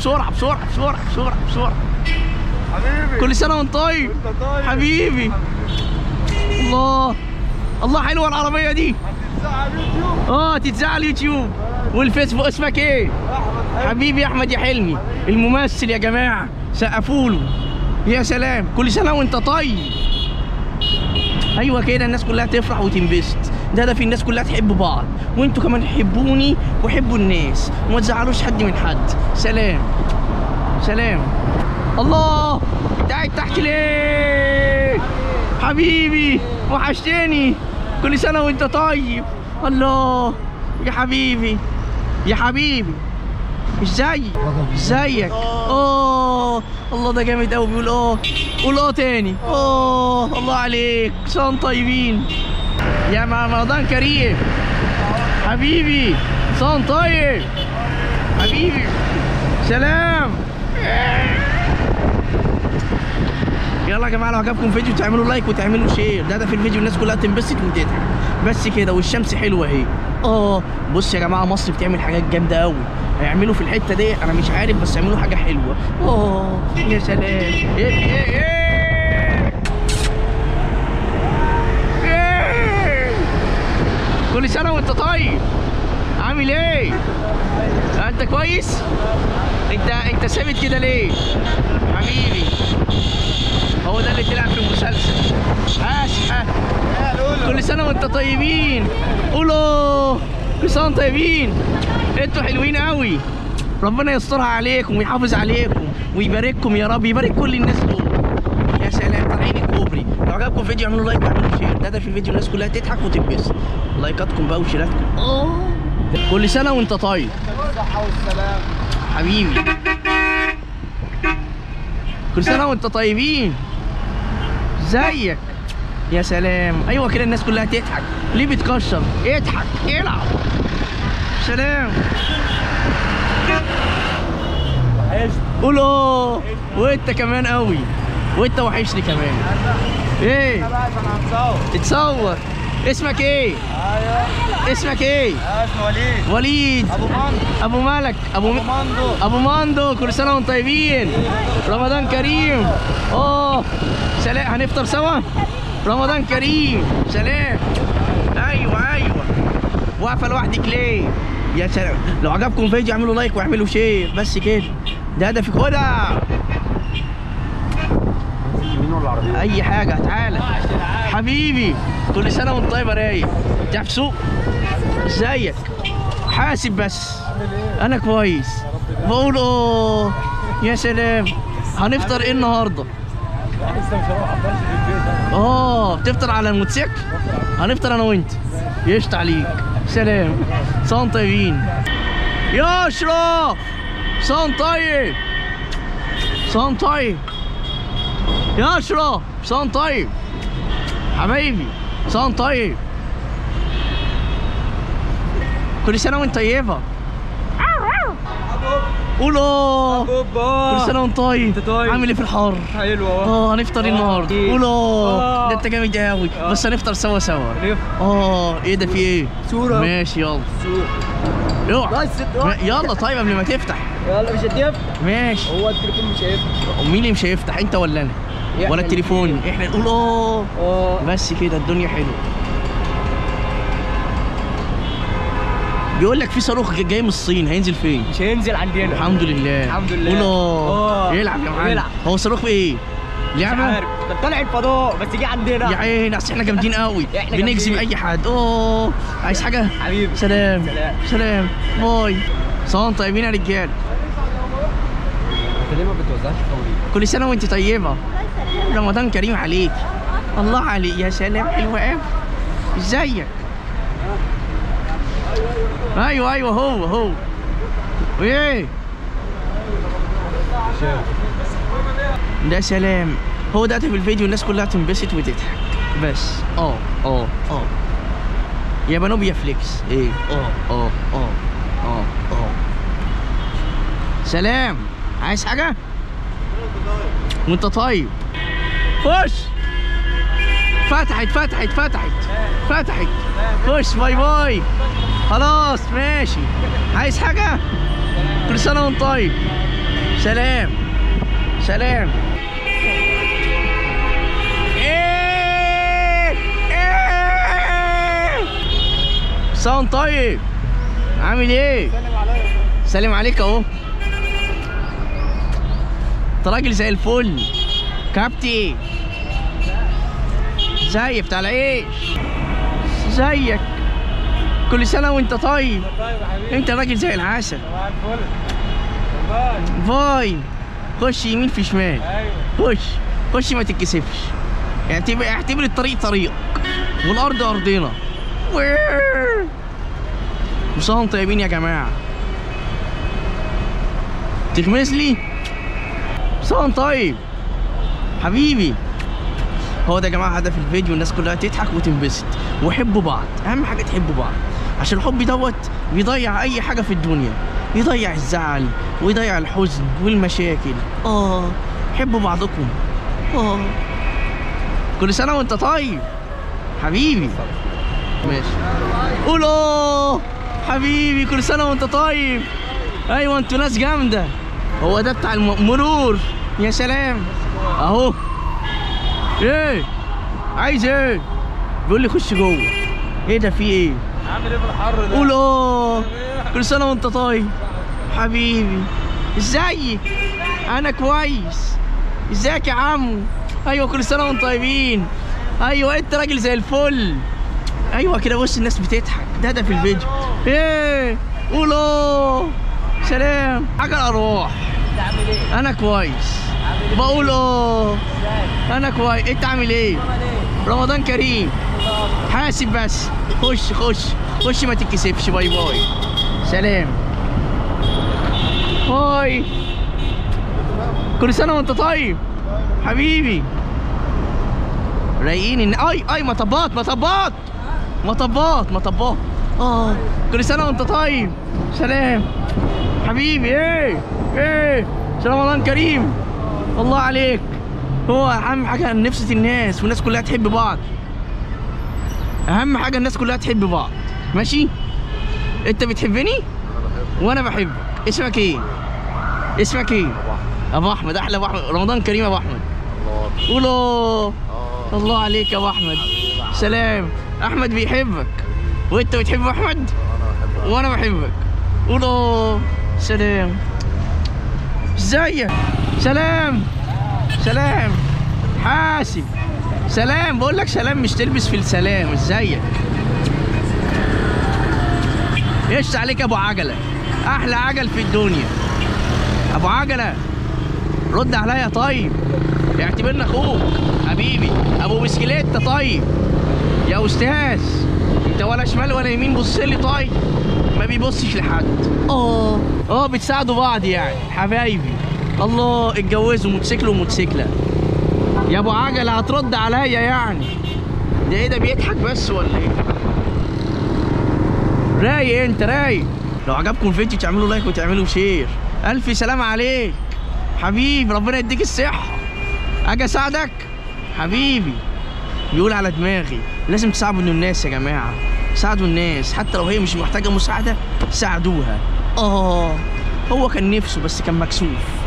بسرعه بسرعه بسرعه بسرعه بسرعه حبيبي كل سنه وانت طيب انت طيب حبيبي الله الله حلوه العربيه دي هتتذاع على اليوتيوب اه تتذاع على اليوتيوب والفيسبوك اسمك ايه احمد حبيبي احمد يا حلمي الممثل يا جماعه سقفوا له يا سلام كل سنه وانت طيب ايوه كده الناس كلها تفرح وتنبسط ده ده في الناس كلها تحب بعض وانتوا كمان حبوني وحبوا الناس وما تزعلوش حد من حد سلام سلام الله انت قاعد تحت ليه حبيبي وحشتني كل سنه وانت طيب الله يا حبيبي يا حبيبي ازاي ازيك اه الله ده جامد قوي بيقول اه قول اه تاني اه الله عليك سنة طيبين يا مع رمضان كريم حبيبي سنة طيب حبيبي سلام يلا يا جماعه لو عجبكم الفيديو تعملوا لايك وتعملوا شير ده ده في الفيديو الناس كلها تنبسط وتضحك بس كده والشمس حلوه اهي اه بص يا جماعه مصر بتعمل حاجات جامده قوي هيعملوا في الحته دي انا مش عارف بس يعملوا حاجه حلوه اه يا سلام ايه ايه ايه إيه. كل سنه وانت طيب عامل ايه انت كويس انت انت ثابت كده ليه حبيبي هو ده اللي طلع في المسلسل اسحه كل سنه وانت طيبين قولوا كل سنه وانتم طيبين انتوا حلوين قوي ربنا يسترها عليكم ويحافظ عليكم ويبارككم يا رب يبارك كل الناس دول يا سلام طالعين الكوبري لو عجبكم الفيديو اعملوا لايك واعملوا شير ده ده في الفيديو الناس كلها تضحك وتنبسط لايكاتكم بقى وشيراتكم اه كل سنه وانت طيب الصحة والسلام حبيبي كل سنه وانت طيبين ازيك يا سلام ايوه كده الناس كلها تضحك ليه بتكشر اضحك العب سلام قول اه وانت كمان قوي وانت وحشني كمان ايه بقى انا هنصور اتصور اسمك ايه ايوه اسمك ايه اسمه وليد وليد ابو مندو ابو مالك ابو ابو مندو ابو ماندو كل سنه وانتم طيبين رمضان كريم اه سلام هنفطر سوا رمضان كريم سلام ايوه ايوه واقفه لوحدك ليه يا سلام لو عجبكم الفيديو اعملوا لايك واعملوا شير بس كده ده هدفك خدها يمين ولا عربية؟ اي حاجه تعالى حبيبي كل سنه وانت طيب يا رايق تعرف سوق ازيك حاسب بس انا كويس بقول اه يا سلام هنفطر ايه النهارده لسه مش هروح افطرش في البيت اه بتفطر على الموتوسيكل هنفطر انا وانت يشط عليك سلام صان طيبين يا اشرف صان طيب صان طيب يا اشرف صان طيب حبايبي صان طيب كل سنه وانت طيبه قول اه كل سنه وانت طيب انت طيب. عامل ايه في الحر حلو اه هنفطر ايه آه، النهارده أكيد. قول اه آه. ده انت جامد قوي آه. بس هنفطر سوا سوا لف اه ايه ده في ايه صورة ماشي يلا اوعى بس ما- يلا طيب قبل ما تفتح يلا مش هتفتح ماشي هو التليفون مش هيفتح مين اللي مش هيفتح انت ولا انا إحنا ولا التليفون احنا نقول اه اه بس كده الدنيا حلوه بيقول لك في صاروخ جاي من الصين هينزل فين مش هينزل عندنا الحمد لله الحمد لله. قول اه آه. يلعب يا معلم يلعب. هو صاروخ ايه مش لعبه عارف ده طلع الفضاء بس جه عندنا يا عيني اصل احنا جامدين قوي إحنا بنجذب جامدين. اي حد اوه عايز حاجه حبيبي سلام سلام. سلام باي صوان طيبين يا رجال انت ليه ما بتوزعش فوري؟ كل سنه وانت طيبه رمضان كريم عليك الله عليك يا سلام حلوه قوي ازيك ايوه ايوه هو هو ايه ده سلام هو ده في الفيديو الناس كلها تنبسط وتضحك بس اه اه اه يا بنوبيا فليكس ايه اه اه اه اه اه سلام عايز حاجه وانت طيب خش فتحت فتحت فتحت فتحت خش باي باي خلاص ماشي عايز حاجة كل سنة وانت طيب سلام سلام ايه ايه صون طيب عامل ايه سلم عليا سلم عليك اهو انت راجل زي الفل كابتن زي بتاع العيش زيك كل سنه وانت طيب طيب يا حبيبي انت راجل زي العسل صباح الفل باي فاي خش يمين في شمال ايوه خش خش ما تتكسفش اعتبر اعتبر الطريق طريقك والارض ارضنا وصام طيبين يا جماعه تغمس لي صام طيب حبيبي هو ده يا جماعه هدف الفيديو الناس كلها تضحك وتنبسط ويحبوا بعض اهم حاجه تحبوا بعض عشان الحب دوت بيضيع اي حاجه في الدنيا يضيع الزعل ويضيع الحزن والمشاكل اه حبوا بعضكم اه كل سنه وانت طيب حبيبي ماشي قول اه حبيبي كل سنه وانت طيب ايوه انتوا ناس جامده هو ده بتاع المرور يا سلام اهو ايه عايز ايه بيقول لي خش جوه ايه ده في ايه عامل ايه في الحر ده؟ قول اه كل سنه وانت طيب حبيبي ازيك انا كويس ازيك يا عمو ايوه كل سنه وانتم طيبين ايوه انت راجل زي الفل ايوه كده بص الناس بتضحك ده ده في الفيديو ايه قول اه سلام حاجه الارواح عامل ايه؟ انا كويس عامل ايه؟ بقول اه ازاي؟ انا كويس انت عامل ايه عامل ايه؟ رمضان كريم حاسب بس خش خش خش ما تتكسفش باي باي سلام باي كل سنه وانت طيب حبيبي رايقين ان اي اي مطبات مطبات مطبات مطبات اه كل سنه وانت طيب سلام حبيبي ايه ايه رمضان كريم الله عليك هو اهم حاجه نفسة الناس والناس كلها تحب بعض اهم حاجه الناس كلها تحب بعض ماشي انت بتحبني وانا بحبك اسمك ايه اسمك ايه ابو احمد احلى ابو احمد رمضان كريم يا ابو احمد قولوا الله عليك يا ابو احمد سلام احمد بيحبك وانت بتحب احمد وانا بحبك قولوا سلام ازيك سلام سلام حاسب سلام بقول لك سلام مش تلبس في السلام ازيك ايش عليك ابو عجله احلى عجل في الدنيا ابو عجله رد عليا طيب اعتبرنا اخوك حبيبي ابو بسكليته طيب يا استاذ انت ولا شمال ولا يمين بص لي طيب ما بيبصش لحد اه اه بتساعدوا بعض يعني حبايبي الله اتجوزوا موتوسيكل وموتوسيكله يا ابو عجله هترد عليا يعني ده ايه ده بيضحك بس ولا ايه رايق انت رايق لو عجبكم الفيديو تعملوا لايك وتعملوا شير الف سلام عليك حبيبي ربنا يديك الصحه اجي اساعدك حبيبي بيقول على دماغي لازم تساعدوا الناس يا جماعه ساعدوا الناس حتى لو هي مش محتاجه مساعده ساعدوها اه هو كان نفسه بس كان مكسوف